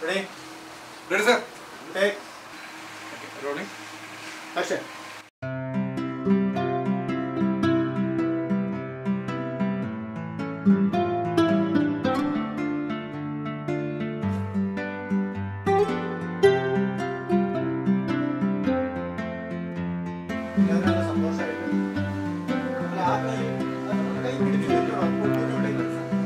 Ready? Ready sir Take rolling action. എല്ലാവരും നല്ല സന്തോഷമായിട്ട് നമ്മൾ ആ കൈ അത് നമ്മുടെ കൈ പിടിച്ച് വെക്കണം. അപ്പോൾ ഒരു ഇവിടെ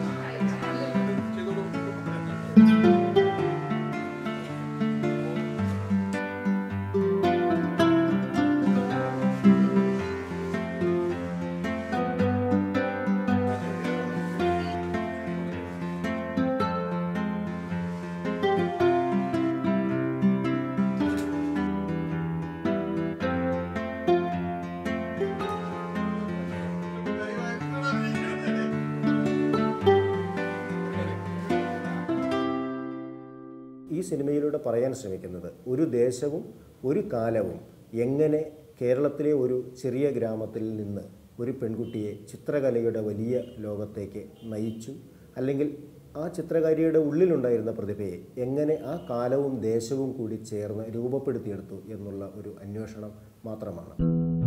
ഈ സിനിമയിലൂടെ പറയാൻ ശ്രമിക്കുന്നത് ഒരു ദേശവും ഒരു കാലവും എങ്ങനെ കേരളത്തിലെ ഒരു ചെറിയ ഗ്രാമത്തിൽ നിന്ന് ഒരു പെൺകുട്ടിയെ ചിത്രകലയുടെ വലിയ ലോകത്തേക്ക് നയിച്ചു അല്ലെങ്കിൽ ആ ചിത്രകാരിയുടെ ഉള്ളിലുണ്ടായിരുന്ന പ്രതിഭയെ എങ്ങനെ ആ കാലവും ദേശവും കൂടി ചേർന്ന് രൂപപ്പെടുത്തിയെടുത്തു എന്നുള്ള ഒരു അന്വേഷണം മാത്രമാണ്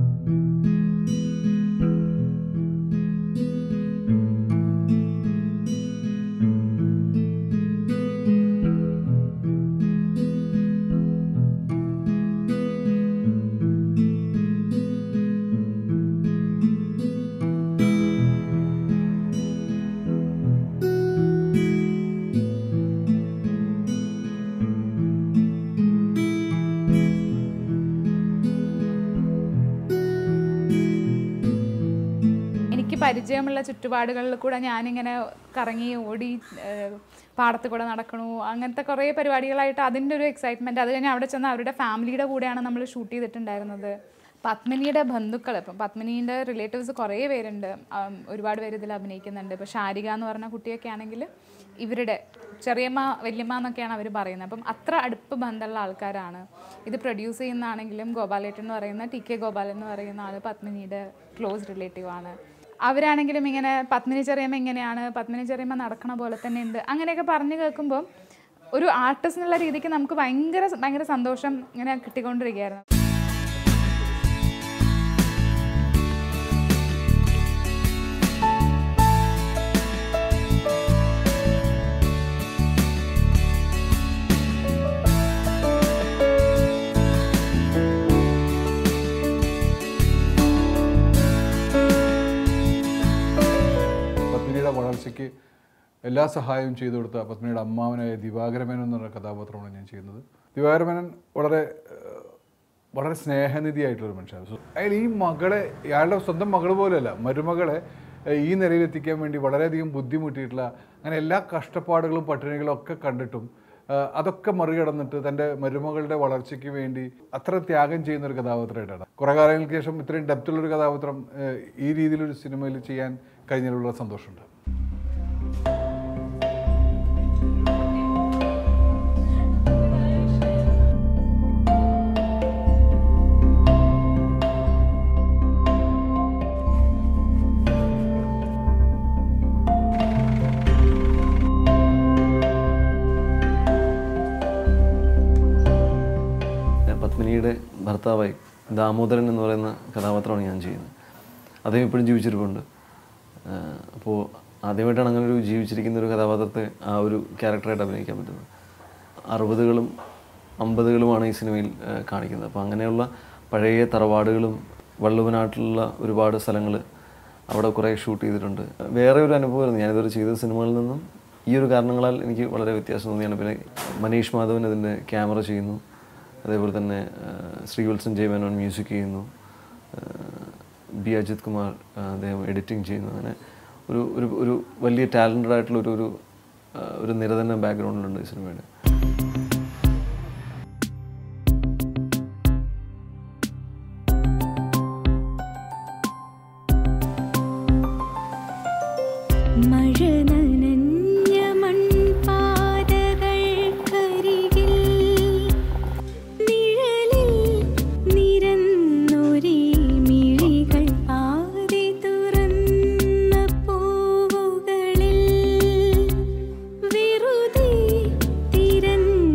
എനിക്ക് പരിചയമുള്ള ചുറ്റുപാടുകളിൽ കൂടെ ഞാനിങ്ങനെ കറങ്ങി ഓടി ഏഹ്, പാടത്ത് കൂടെ നടക്കണു അങ്ങനത്തെ കുറേ പരിപാടികളായിട്ട് അതിൻ്റെ ഒരു എക്സൈറ്റ്മെൻറ്റ് അത് കഴിഞ്ഞ് അവിടെ ചെന്ന് അവരുടെ ഫാമിലിയുടെ കൂടെയാണ് നമ്മൾ ഷൂട്ട് ചെയ്തിട്ടുണ്ടായിരുന്നത് പത്മിനിയുടെ ബന്ധുക്കൾ ഇപ്പം പത്മിനീൻ്റെ റിലേറ്റീവ്സ് കുറേ പേരുണ്ട് ആം, ഒരുപാട് പേര് ഇതിൽ അഭിനയിക്കുന്നുണ്ട് ഇപ്പോൾ ഷാരിക എന്ന് പറഞ്ഞ കുട്ടിയൊക്കെ ആണെങ്കിൽ ഇവരുടെ ചെറിയമ്മ വല്യമ്മ എന്നൊക്കെയാണ് അവർ പറയുന്നത് അപ്പം അത്ര അടുപ്പ് ബന്ധമുള്ള ആൾക്കാരാണ് ഇത് പ്രൊഡ്യൂസ് ചെയ്യുന്നതാണെങ്കിലും ഗോപാലേട്ടൻ എന്ന് പറയുന്ന ടി കെ ഗോപാലൻ എന്ന് പറയുന്ന ആൾ പത്മിനിയുടെ ക്ലോസ് റിലേറ്റീവ് ആണ് അവരാണെങ്കിലും ഇങ്ങനെ പത്മിനി ചെറിയമ്മ ഇങ്ങനെയാണ് പത്മിനി ചെറിയമ്മ നടക്കണ പോലെ തന്നെ ഉണ്ട് അങ്ങനെയൊക്കെ പറഞ്ഞു കേൾക്കുമ്പോൾ ഒരു ആർട്ടിസ്റ്റ് എന്നുള്ള രീതിക്ക് നമുക്ക് ഭയങ്കര ഭയങ്കര സന്തോഷം ഇങ്ങനെ കിട്ടിക്കൊണ്ടിരിക്കുകയായിരുന്നു പത്മിനിയുടെ വളർച്ചയ്ക്ക് എല്ലാ സഹായവും ചെയ്തു കൊടുത്ത പത്മിനിയുടെ അമ്മാവനായ ദിവാകരമേനൻ എന്ന് പറഞ്ഞ കഥാപാത്രമാണ് ഞാൻ ചെയ്യുന്നത് ദിവാകരമേനൻ വളരെ ഏഹ്, വളരെ സ്നേഹനിധിയായിട്ടുള്ളൊരു മനുഷ്യനാണ് സോ, അയാൾ ഈ മകളെ അയാളുടെ സ്വന്തം മകൾ പോലെയല്ല മരുമകളെ ഏഹ്, ഈ നിലയിലെത്തിക്കാൻ വേണ്ടി വളരെയധികം ബുദ്ധിമുട്ടിയിട്ടുള്ള അങ്ങനെ എല്ലാ കഷ്ടപ്പാടുകളും പട്ടിണികളും ഒക്കെ കണ്ടിട്ടും ഏഹ്, അതൊക്കെ മറികടന്നിട്ട് തൻ്റെ മരുമകളുടെ വളർച്ചയ്ക്ക് വേണ്ടി അത്ര ത്യാഗം ചെയ്യുന്ന ഒരു കഥാപാത്രമായിട്ടാണ് കുറേ കാലങ്ങൾക്ക് ശേഷം ഇത്രയും ഡെപ്തുള്ളൊരു കഥാപാത്രം ഏഹ്, ഈ രീതിയിലൊരു സിനിമയിൽ ചെയ്യാൻ കഴിഞ്ഞതിലുള്ള സന്തോഷമുണ്ട് ഞാൻ പത്മിനിയുടെ ഭർത്താവായി ദാമോദരൻ എന്ന് പറയുന്ന കഥാപാത്രമാണ് ഞാൻ ചെയ്യുന്നത് അദ്ദേഹം ഇപ്പോഴും ജീവിച്ചിരിപ്പുണ്ട് അപ്പോൾ ആദ്യമായിട്ടാണ് അങ്ങനെ ഒരു ജീവിച്ചിരിക്കുന്ന ഒരു കഥാപാത്രത്തെ ആ ഒരു ക്യാരക്ടറായിട്ട് അഭിനയിക്കാൻ പറ്റുന്നത് അറുപതുകളും അമ്പതുകളുമാണ് ഈ സിനിമയിൽ ആ, കാണിക്കുന്നത് അപ്പോൾ അങ്ങനെയുള്ള പഴയ തറവാടുകളും വള്ളുവനാട്ടിലുള്ള ഒരുപാട് സ്ഥലങ്ങൾ അവിടെ കുറേ ഷൂട്ട് ചെയ്തിട്ടുണ്ട് വേറെ ഒരു അനുഭവമായിരുന്നു ഞാനിതുവരെ ചെയ്ത സിനിമകളിൽ നിന്നും ഈ ഒരു കാരണങ്ങളാൽ എനിക്ക് വളരെ വ്യത്യാസം തോന്നിയാണ് പിന്നെ മനീഷ് മാധവൻ ഇതിൻ്റെ ക്യാമറ ചെയ്യുന്നു അതേപോലെ തന്നെ ആ, ശ്രീവത്സൻ ജയമേനോൻ മ്യൂസിക് ചെയ്യുന്നു ആ, ബി അജിത് കുമാർ ആ, അദ്ദേഹം എഡിറ്റിംഗ് ചെയ്യുന്നു അങ്ങനെ ഒരു ഒരു ഒരു വലിയ ടാലൻറ്റഡ് ആയിട്ടുള്ള ഒരു ഒരു ആ, ഒരു നിര തന്നെ ബാക്ക്ഗ്രൗണ്ടിലുണ്ട് ഈ സിനിമയുടെ മഴ നനഞ്ഞ മൺപാതകൾക്കരികിൽ നിഴലിൽ നിരന്നൊരേ മിഴികൾ പാതി തുറന്ന പൂവുകളിൽ വെറുതെ തിരഞ്ഞ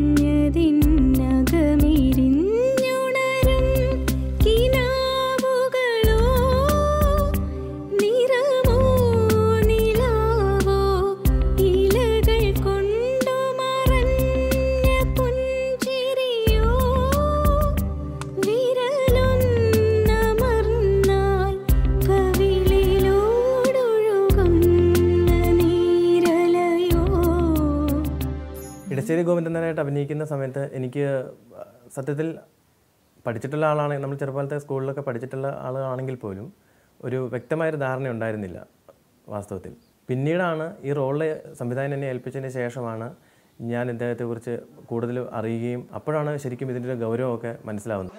തലശ്ശേരി ഗോവിന്ദനായിട്ട് അഭിനയിക്കുന്ന സമയത്ത് എനിക്ക് സത്യത്തിൽ പഠിച്ചിട്ടുള്ള ആളാണ് നമ്മൾ ചെറുപ്പകാലത്തെ സ്കൂളിലൊക്കെ പഠിച്ചിട്ടുള്ള ആളാണെങ്കിൽ പോലും ഒരു വ്യക്തമായൊരു ധാരണ ഉണ്ടായിരുന്നില്ല വാസ്തവത്തിൽ പിന്നീടാണ് ഈ റോളിൽ സംവിധാനം എന്നെ ഏൽപ്പിച്ചതിന് ശേഷമാണ് ഞാൻ ഇദ്ദേഹത്തെക്കുറിച്ച് കൂടുതൽ അറിയുകയും അപ്പോഴാണ് ശരിക്കും ഇതിൻ്റെ ഒരു ഗൗരവമൊക്കെ മനസ്സിലാവുന്നത്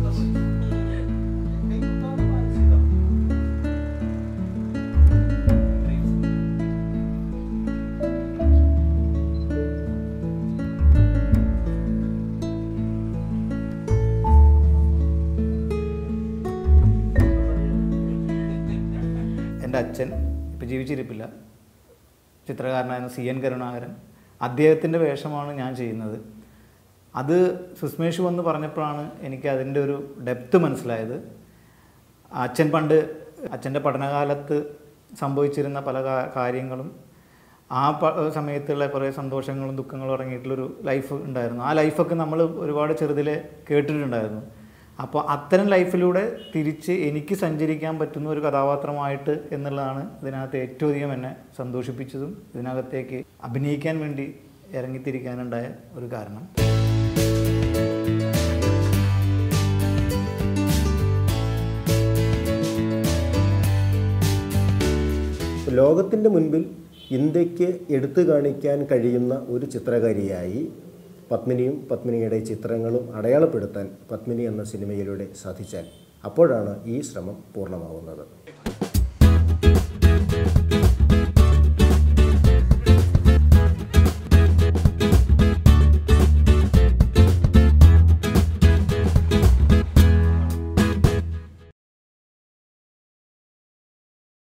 എൻ്റെ അച്ഛൻ ഇപ്പോൾ ജീവിച്ചിരിപ്പില്ല ചിത്രകാരനായ സി എൻ കരുണാകരൻ അദ്ദേഹത്തിൻ്റെ വേഷമാണ് ഞാൻ ചെയ്യുന്നത് അത് സുസ്മേഷ് വന്ന് പറഞ്ഞപ്പോഴാണ് എനിക്ക് അതിൻ്റെ ഒരു ഡെപ്ത് മനസ്സിലായത് അച്ഛൻ പണ്ട് അച്ഛൻ്റെ പഠനകാലത്ത് സംഭവിച്ചിരുന്ന പല കാ- കാര്യങ്ങളും ആ പ സമയത്തുള്ള കുറേ സന്തോഷങ്ങളും ദുഃഖങ്ങളും അടങ്ങിയിട്ടുള്ളൊരു ലൈഫ് ഉണ്ടായിരുന്നു ആ ലൈഫൊക്കെ നമ്മൾ ഒരുപാട് ചെറുതിലെ കേട്ടിട്ടുണ്ടായിരുന്നു അപ്പോൾ അത്തരം ലൈഫിലൂടെ തിരിച്ച് എനിക്ക് സഞ്ചരിക്കാൻ പറ്റുന്ന ഒരു കഥാപാത്രമായിട്ട് എന്നുള്ളതാണ് ഇതിനകത്ത് ഏറ്റവും അധികം എന്നെ സന്തോഷിപ്പിച്ചതും ഇതിനകത്തേക്ക് അഭിനയിക്കാൻ വേണ്ടി ഇറങ്ങിത്തിരിക്കാനുണ്ടായ ഒരു കാരണം ലോകത്തിൻ്റെ മുൻപിൽ ഇന്ത്യക്ക് എടുത്തു കാണിക്കാൻ കഴിയുന്ന ഒരു ചിത്രകാരിയായി പത്മിനിയും പത്മിനിയുടെ ചിത്രങ്ങളും അടയാളപ്പെടുത്താൻ പത്മിനി എന്ന സിനിമയിലൂടെ സാധിച്ചാൽ അപ്പോഴാണ് ഈ ശ്രമം പൂർണ്ണമാവുന്നത്